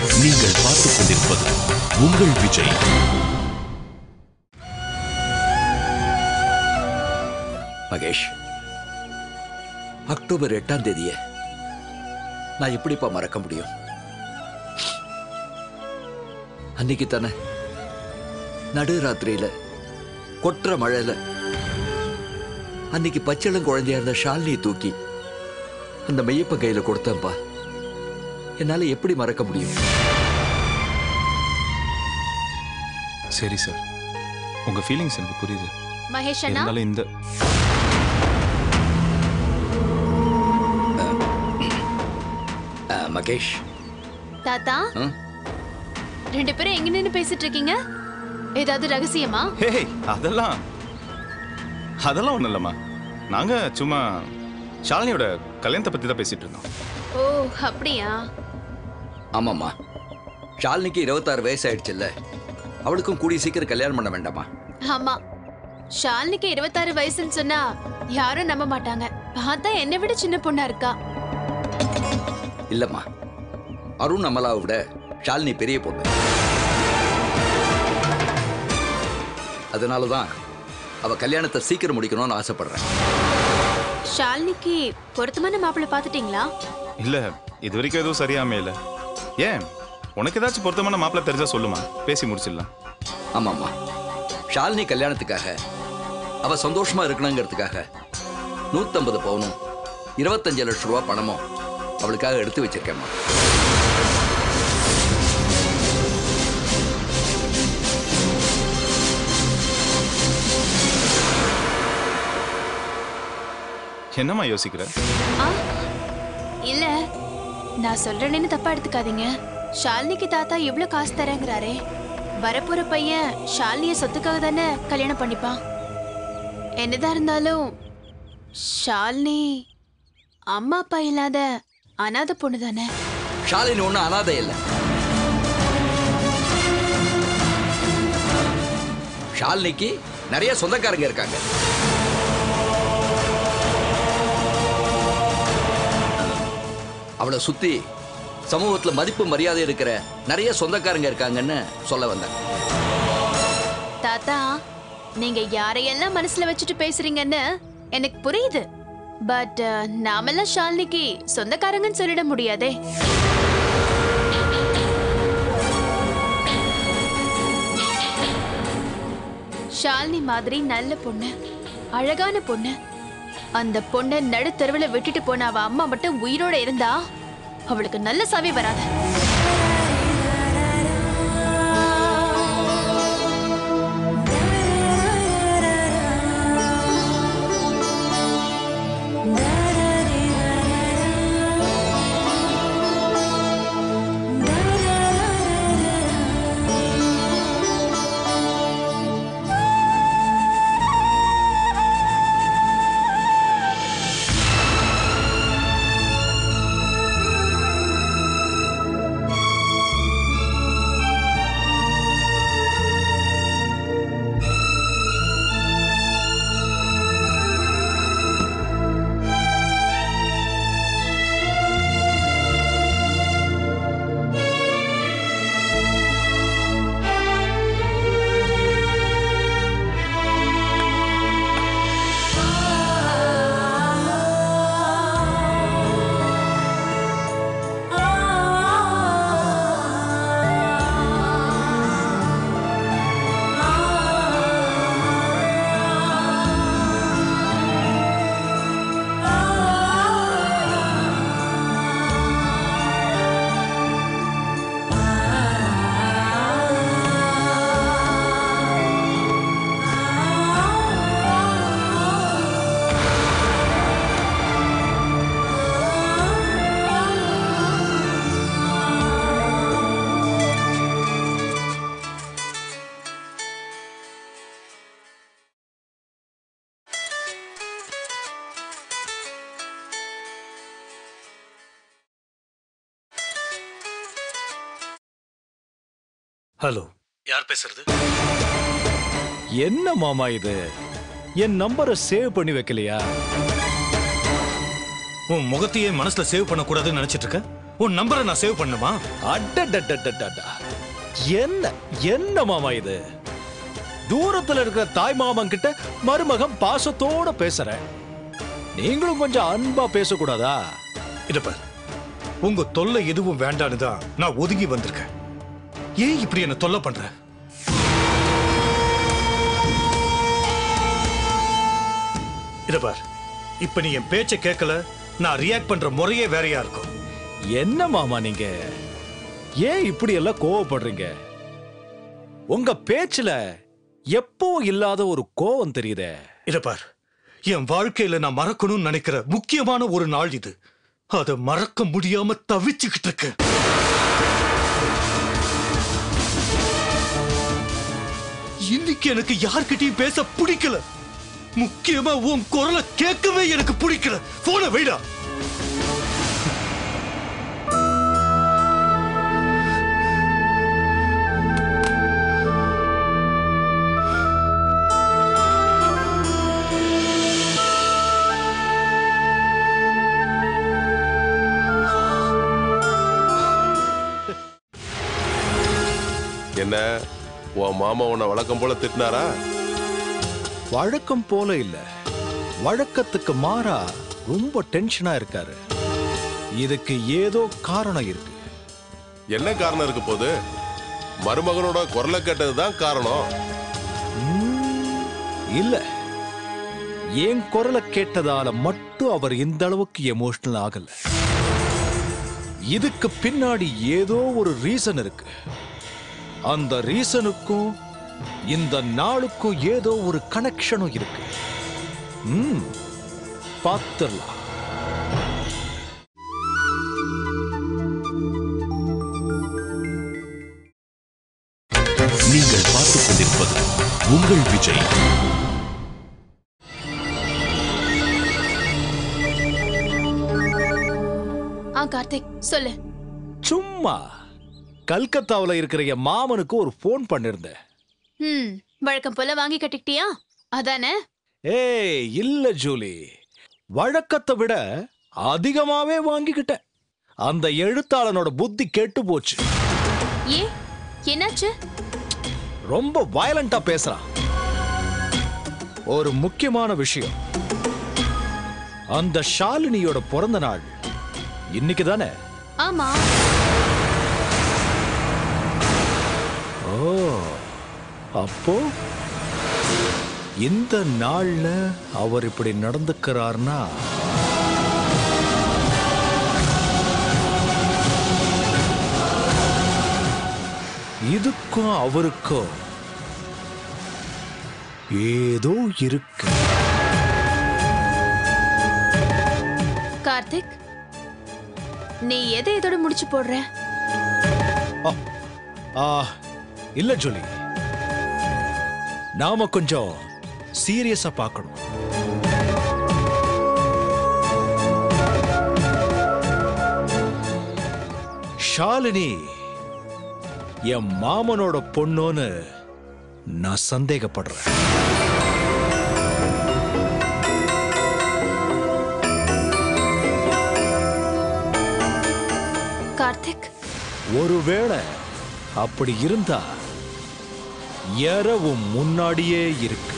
நீங்கள் பார்த்துக் கொண்டிருப்பது உங்கள் விஜய் மகேஷ் அக்டோபர் எட்டாம் தேதிய நான் எப்படிப்பா மறக்க முடியும் அன்னைக்கு தானே நடு ராத்திரியில கொட்டுற மழையில அன்னைக்கு பச்சளம் குழந்தையா இருந்த ஷாலினியை தூக்கி அந்த மெய்யப்ப கையில கொடுத்தேன்ப்பா என்னால எப்படி மறக்க முடியும் சரி சார் உங்க ஃபீலிங்ஸ் எனக்கு புரியுது மகேஷ் அண்ணா இருந்தாலும் இந்த அஹ், மகேஷ் தாத்தா ஆ? ரெண்டு பேரும் எங்க நின்னு பேசிட்டு இருக்கீங்க ஏதாவது ரகசியமா ஹே அதெல்லாம் அதெல்லாம் ஒண்ணும் இல்லம்மா நாங்க சும்மா ஷாலினியோட கல்யாணத்தை பத்தி தான் பேசிட்டு இருந்தோம் ஓ அப்படியா ஆமாம்மா ஷாலினிக்கு இருபத்தாறு வயசு ஆயிடுச்சுல்ல அவளுக்கும் கூடிய சீக்கிரம் கல்யாணம் பண்ண வேண்டாமா ஆமா ஷாலினிக்கு இருபத்தாறு வயசுன்னு சொன்னா யாரும் நம்ப மாட்டாங்க பார்த்தா என்னை விட சின்ன பொண்ணா இருக்கா இல்லம்மா அருண் அமலாவை விட ஷாலினி பெரிய பொண்ணு அதனால தான் அவ கல்யாணத்தை சீக்கிரம் முடிக்கணும்னு ஆசைப்படுறேன் ஷாலினிக்கு பொருத்தமான மாப்பிள்ளை பார்த்துட்டீங்களா இல்ல இது வரைக்கும் எதுவும் சரியா அமையல ஏன் உனக்கு ஏதாச்சும் பொருத்தமான மாப்பிள்ளை தெரிஞ்சா சொல்லுமா பேசி முடிச்சிடலாம் ஆமாம்மா ஷாலினி கல்யாணத்துக்காக அவ சந்தோஷமா இருக்கணுங்கிறதுக்காக நூத்தம்பது பவுனும் இருபத்தஞ்சு லட்சம் ரூபா பணமும் அவளுக்காக எடுத்து வச்சிருக்கேம்மா என்னம்மா யோசிக்கிற ஆ இல்ல நான் சொல்றேன்னு தப்பா எடுத்துக்காதீங்க ஷாலினிக்கு தாத்தா எவ்வளவு காசு தரேங்கிறாரே வரப்போற பையன் ஷாலினிய சொத்துக்காக தானே கல்யாணம் பண்ணிப்பான் என்னதான் இருந்தாலும் ஷாலினி அம்மா அப்பா இல்லாத அனாதை பொண்ணு தானே ஷாலினி ஒன்றும் அனாதை இல்லை ஷாலினிக்கு நிறைய சொந்தக்காரங்க இருக்காங்க அவளை சுத்தி சமூகத்துல மதிப்பு மரியாதை இருக்கிற நிறைய சொந்தக்காரங்க இருக்காங்கன்னு சொல்ல வந்தேன் தாத்தா நீங்க யாரையெல்லாம் மனசுல வச்சுட்டு பேசுறீங்கன்னு எனக்கு புரியுது பட் நாமெல்லாம் ஷாலினிக்கு சொந்தக்காரங்கன்னு சொல்லிட முடியாதே ஷாலினி மாதிரி நல்ல பொண்ணு அழகான பொண்ணு அந்த பொண்ணை நடுத்தெருவுல விட்டுட்டு போன அவ அம்மா மட்டும் உயிரோட இருந்தா அவளுக்கு நல்ல சாவி வராது ஹலோ யார் பேசுறது என்ன மாமா இது என் நம்பரை சேவ் பண்ணி வைக்கலையா உன் முகத்தையே மனசுல சேவ் பண்ண கூடாதுன்னு நினைச்சிட்டு இருக்க உன் நம்பரை நான் சேவ் பண்ணுமா அடடடடடடா என்ன என்ன மாமா இது தூரத்துல இருக்கிற தாய் மாமன் கிட்ட மருமகன் பாசத்தோட பேசுறேன் நீங்களும் கொஞ்சம் அன்பா பேசக்கூடாதா இதப்ப உங்க தொல்லை எதுவும் வேண்டான்னு தான் நான் ஒதுங்கி வந்திருக்கேன் ஏன் இப்படி என்ன தொல்லை பண்ற இத பார் இப்ப நீ என் பேச்ச கேட்கல நான் ரியாக்ட் பண்ற முறையே வேறையா இருக்கும் என்ன மாமா நீங்க ஏன் இப்படி எல்லாம் கோவப்படுறீங்க உங்க பேச்சுல எப்போ இல்லாத ஒரு கோவம் தெரியுதே இத பார் என் வாழ்க்கையில நான் மறக்கணும்னு நினைக்கிற முக்கியமான ஒரு நாள் இது அதை மறக்க முடியாம தவிச்சுக்கிட்டு இருக்கேன் இன்னைக்கு எனக்கு யார்கிட்டயும் பேச பிடிக்கல முக்கியமா உன் குரலை கேட்கவே எனக்கு பிடிக்கல போன வைடா என்ன உன் மாமா உன்னை வழக்கம் போல திட்டினாரா வழக்கம் போல இல்ல வழக்கத்துக்கு மாறா ரொம்ப டென்ஷனா இருக்காரு இதுக்கு ஏதோ காரணம் இருக்கு என்ன காரணம் இருக்க போது மருமகனோட குரலை கேட்டது தான் காரணம் ம், இல்ல என் குரலை கேட்டதால மட்டும் அவர் இந்த அளவுக்கு எமோஷனல் ஆகல இதுக்கு பின்னாடி ஏதோ ஒரு ரீசன் இருக்கு அந்த ரீசனுக்கும் இந்த நாளுக்கும் ஏதோ ஒரு கனெக்ஷனும் இருக்கு ம் பார்த்துடலாம் நீங்கள் பார்த்துக் கொண்டிருப்பது உங்கள் விஜய் ஆ கார்த்திக் சொல்லு சும்மா கல்கத்தாவுல இருக்கிற என் மாமனுக்கு ஒரு ஃபோன் பண்ணிருந்தேன் ம் வழக்கம் போல வாங்கி கட்டிக்கிட்டியா அதானே ஏய் இல்ல ஜூலி வழக்கத்தை விட அதிகமாவே வாங்கிக்கிட்டேன் அந்த எழுத்தாளனோட புத்தி கெட்டு போச்சு ஏ என்னாச்சு ரொம்ப வயலண்டா பேசுறான் ஒரு முக்கியமான விஷயம் அந்த ஷாலினியோட பிறந்த நாள் இன்னைக்கு தானே ஆமா ஓ அப்போ இந்த நாள்ல அவர் இப்படி நடந்துக்கிறார்னா இதுக்கும் அவருக்கும் ஏதோ இருக்கு கார்த்திக் நீ எதை இதோட முடிச்சு போடுற ஆ, ஆ, இல்ல ஜொலி நாம கொஞ்சம் சீரியஸா பார்க்கணும் ஷாலினி என் மாமனோட பொண்ணுன்னு நான் சந்தேகப்படுறேன் கார்த்திக் ஒருவேளை அப்படி இருந்தா இரவும் முன்னாடியே இருக்கு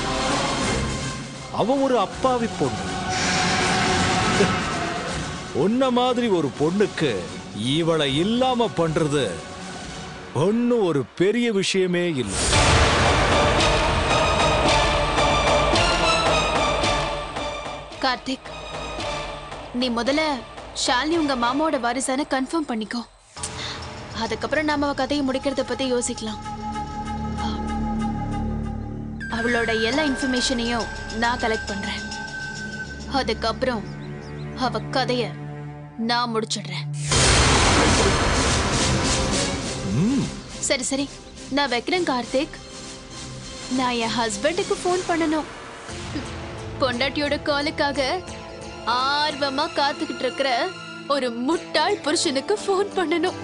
அவ ஒரு அப்பாவி பொண்ணு உன்ன மாதிரி ஒரு பொண்ணுக்கு இவளை இல்லாம பண்றது ஒண்ணு ஒரு பெரிய விஷயமே இல்லை கார்த்திக் நீ முதல்ல ஷாலினி உங்க மாமாவோட வாரிசான கன்ஃபார்ம் பண்ணிக்கோ அதுக்கப்புறம் நாம அவ கதையை முடிக்கிறத பத்தி யோசிக்கலாம் ஆ, அவளோட எல்லா இன்ஃபர்மேஷனையும் நான் கலெக்ட் பண்றேன் அதுக்கப்புறம் அவ கதைய நான் முடிச்சிடுறேன் ம், சரி சரி நான் வைக்கிறேன் கார்த்திக் நான் என் ஹஸ்பண்டுக்கு ஃபோன் பண்ணணும் பொண்டாட்டியோட காலுக்காக ஆர்வமா காத்துக்கிட்டு இருக்கிற ஒரு முட்டாள் புருஷனுக்கு ஃபோன் பண்ணணும்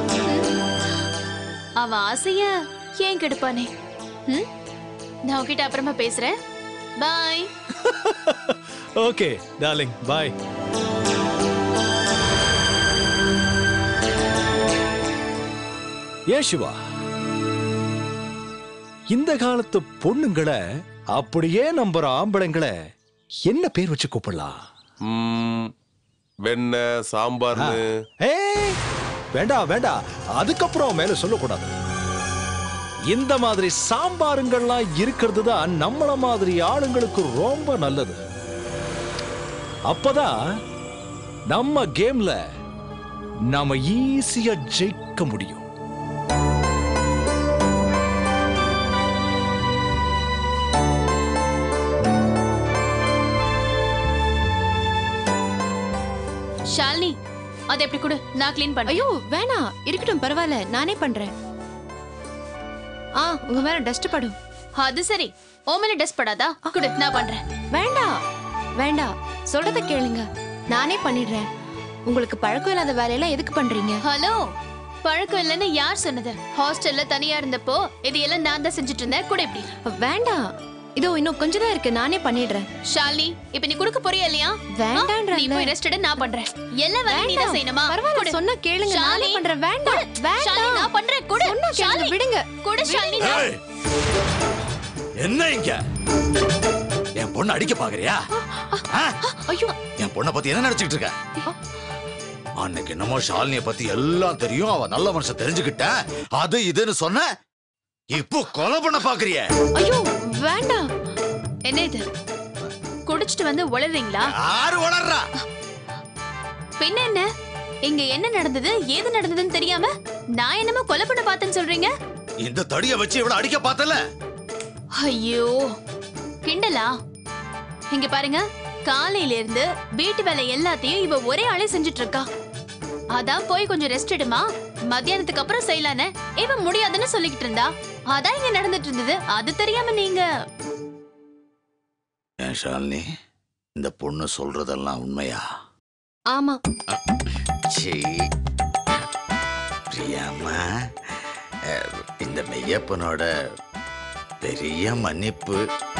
அவன் ஆசைய ஏன் கெடுப்பானே ம்? நான் உன்கிட்ட அப்புறமா பேசுறேன் பாய் ஓகே டார்லிங் பாய் ஏன் சிவா இந்த காலத்து பொண்ணுங்களை அப்படியே நம்புற ஆம்பளைங்களை என்ன பேர் வச்சு கூப்பிடலாம் ம், வெண்ணெய் சாம்பார்னு ஏய் வேண்டாம் வேண்டாம் அதுக்கப்புறம் மேல சொல்லக்கூடாது இந்த மாதிரி சாம்பாருங்கள்லாம் இருக்கிறது தான் நம்மள மாதிரி ஆளுங்களுக்கு ரொம்ப நல்லது அப்பதான் நம்ம கேம்ல நாம ஈஸியா ஜெயிக்க முடியும் ஷாலினி அதை எப்படி கொடு நான் க்ளீன் பண்ண ஐயோ வேணாம் இருக்கட்டும் பரவாயில்ல நானே பண்றேன் ஆ உங்க மேல டஸ்ட் படும் அது சரி ஓ மேல டஸ்ட் படாதா கொடு நான் பண்றேன் வேண்டாம் வேண்டாம் சொல்றத கேளுங்க நானே பண்ணிடுறேன் உங்களுக்கு பழக்கம் இல்லாத வேலையெல்லாம் எதுக்கு பண்றீங்க ஹலோ பழக்கம் இல்லைன்னு யார் சொன்னது ஹாஸ்டல்ல தனியா இருந்தப்போ இதையெல்லாம் நான் தான் செஞ்சுட்டு இருந்தேன் கூட இப்படி வேண்டாம் இதோ இன்னும் கொஞ்சம் தான் இருக்கு நானே பண்ணிடுறேன் ஷாலினி இப்ப நீ கொடுக்க போறியா இல்லையா வேண்டான்றேன்ல. நீ போய் ரெஸ்ட் எடு நான் பண்றேன் எல்லா வேலையும் நீ தான் வேண்டாம். செய்யணுமா பரவாயில்ல, கொடு. சொன்னா கேளுங்க, நானே ஷாலினி, பண்றேன். வேண்டாம், கொடு. வேண்டாம். ஷாலினி, நான் பண்றேன் கொடு சொன்னா கேளுங்க, ஷாலினி, விடுங்க. கொடு ஷாலினி நான்- ஏய்! என்ன இங்க என் பொண்ணு அடிக்க பாக்குறியா ஆ? ஐயோ என் பொண்ணை பத்தி என்ன நினைச்சுக்கிட்டு இருக்க அன்னைக்கு என்னமோ ஷாலினிய பத்தி எல்லாம் தெரியும் அவ நல்ல மனுஷன் தெரிஞ்சுக்கிட்டேன் அது இதுன்னு சொன்ன இப்போ கொலை பண்ண பாக்குறிய ஐயோ வேண்டாம் என்ன இது குடிச்சிட்டு வந்து உளறீங்களா யாரு வளர்றா பின்ன என்ன இங்க என்ன நடந்தது ஏது நடந்ததுன்னு தெரியாம நான் என்னமோ கொலை பண்ண பார்த்தேன்னு சொல்றீங்க இந்த தடிய வச்சு இவள அடிக்க பார்த்தல ஐயோ கிண்டலா இங்க பாருங்க காலையில இருந்து வீட்டு வேலை எல்லாத்தையும் இவ ஒரே ஆளே செஞ்சுட்டு இருக்கா அதான் போய் கொஞ்சம் ரெஸ்ட் எடுமா மத்தியானத்துக்கு அப்புறம் செய்யலான்னு இவ முடியாதுன்னு சொல்லிக்கிட்டு இருந்தா அதான் இங்க நடந்துட்டு இருந்தது அது தெரியாம நீங்க ஏன் ஷாலினி இந்த பொண்ணு சொல்றதெல்லாம் உண்மையா ஆமா சீ பிரியாமா அஹ், இந்த மெய்யப்பனோட பெரிய மன்னிப்பு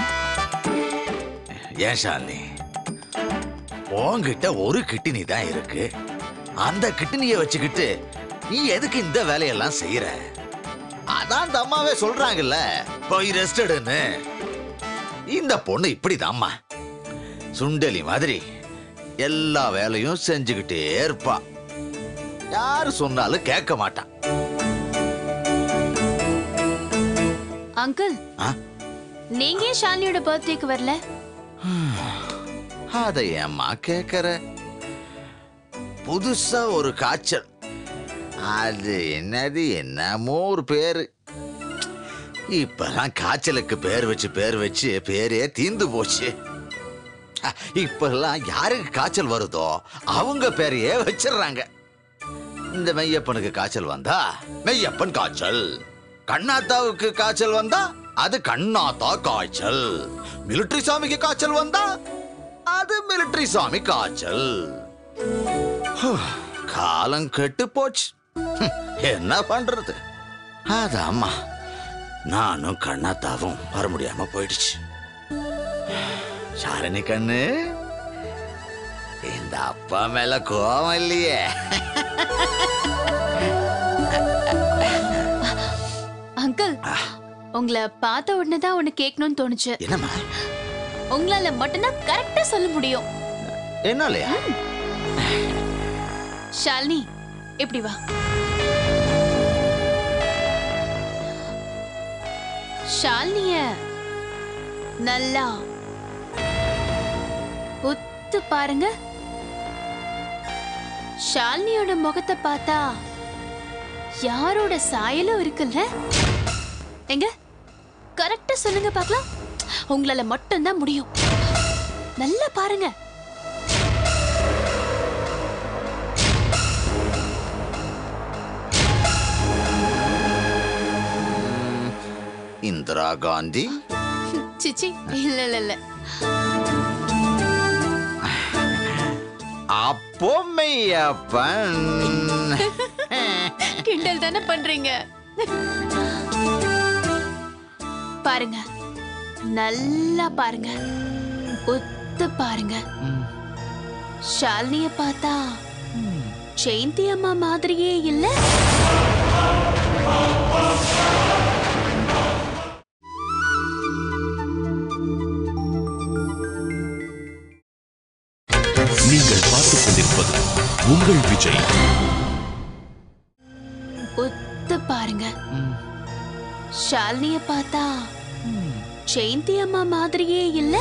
ஏன் ஷாலினி உன்கிட்ட ஒரு கிட்னி தான் இருக்கு அந்த கிட்னிய வச்சுக்கிட்டு நீ எதுக்கு இந்த வேலையெல்லாம் செய்யற அதான் அந்த அம்மாவே சொல்றாங்கல்ல போய் ரெஸ்ட் எடுன்னு இந்த பொண்ணு இப்படிதாம்மா சுண்டலி மாதிரி எல்லா வேலையும் செஞ்சுக்கிட்டே இருப்பா யாரு சொன்னாலும் கேட்க மாட்டான் அங்கிள் ஆ? நீங்க ஏன் ஷாலினியோட பர்த்டேக்கு வரல அதை ஏம்மா கேக்குற புதுசா ஒரு காய்ச்சல் அது என்னது என்னமோ ஒரு பேரு இப்பெல்லாம் காய்ச்சலுக்கு பேர் வச்சு பேர் வச்சு பேரே தீந்து போச்சு அஹ், இப்பெல்லாம் யாருக்கு காய்ச்சல் வருதோ அவங்க பேரையே வச்சிடுறாங்க இந்த மெய்யப்பனுக்கு காய்ச்சல் வந்தா மெய்யப்பன் காய்ச்சல் கண்ணாத்தாவுக்கு காய்ச்சல் வந்தா அது கண்ணாத்தா காய்ச்சல் மிலிட்டரி சாமிக்கு காய்ச்சல் வந்தா அது மிலிட்டரி சாமி காய்ச்சல் ஹு, காலம் கெட்டு போச்சு ஹம், என்ன பண்றது அதாம்மா நானும் கண்ணாத்தாவும் வர முடியாம போயிடுச்சு சாரணி கண்ணு இந்த அப்பா மேல கோவம் இல்லையே அங்கிள் உங்களை பார்த்த உடனே தான் ஒண்ணு கேட்கணும்னு தோணுச்சு என்னம்மா உங்களால மட்டும்தான் கரெக்டா சொல்ல முடியும் என்னாலயா ஷாலினி இப்படி வா ஷாலினிய நல்லா ஒத்து பாருங்க ஷாலினியோட முகத்தை பார்த்தா யாரோட சாயலும் இருக்குல்ல எங்க கரெக்டா சொல்லுங்க பார்க்கலாம் உங்களால மட்டும்தான் முடியும் நல்லா பாருங்க இந்திரா காந்தி சிச்சி இல்ல இல்ல இல்ல அப்போ மெய்யப்பன் கிண்டல் தானே பண்றீங்க பாருங்க நல்லா பாருங்க ஒத்து பாருங்க ஷாலினிய பார்த்தா ஜெயந்தி அம்மா மாதிரியே இல்ல ஒத்து பாருங்க ஷாலினிய பார்த்தா ஜெயந்தி அம்மா மாதிரியே இல்ல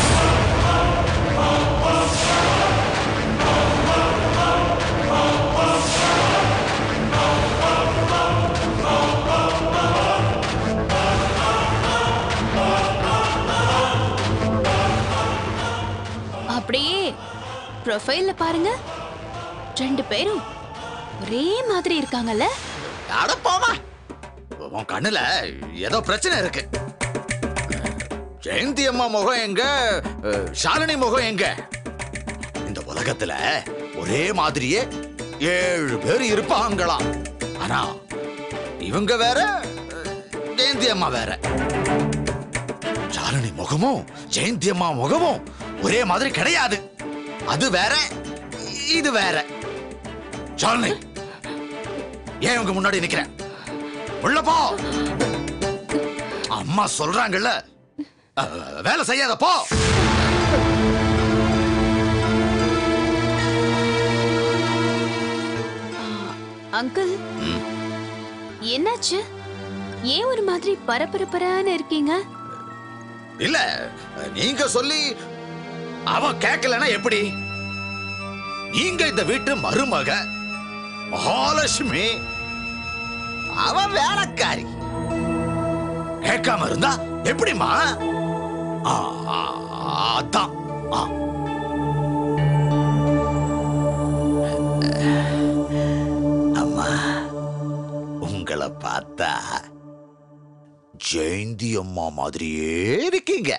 அப்படியே ப்ரொஃபைல்ல பாருங்க ரெண்டு பேரும் ஒரே மாதிரி இருக்காங்கல்ல அட போமா உன் கண்ணுல ஏதோ பிரச்சனை இருக்கு ஜெயந்தி அம்மா முகம் எங்க அஹ், ஷாலினி முகம் எங்க இந்த உலகத்துல ஒரே மாதிரியே ஏழு பேர் இருப்பாங்களாம் ஆனா இவங்க வேற அஹ், ஜெயந்தி அம்மா வேற ஷாலினி முகமும் ஜெயந்தி அம்மா முகமும் ஒரே மாதிரி கிடையாது அது வேற இது வேற ஷாலினி ஏன் உங்க முன்னாடி நிக்கிறேன் உள்ள போ அம்மா சொல்றாங்கல்ல அஹ், வேலை செய்யாத போ அங்கிள் என்னாச்சு ஏன் ஒரு மாதிரி பரபரப்பரான்னு இருக்கீங்க இல்ல நீங்க சொல்லி அவ கேட்கலன்னா எப்படி நீங்க இந்த வீட்டு மருமக மகாலட்சுமி அவ வேலைக்காரி கேட்காம இருந்தா எப்படிமா ஆ, ஆ, அதான் ஆ. அம்மா உங்களை பார்த்தா ஜெயந்தி அம்மா மாதிரியே இருக்கீங்க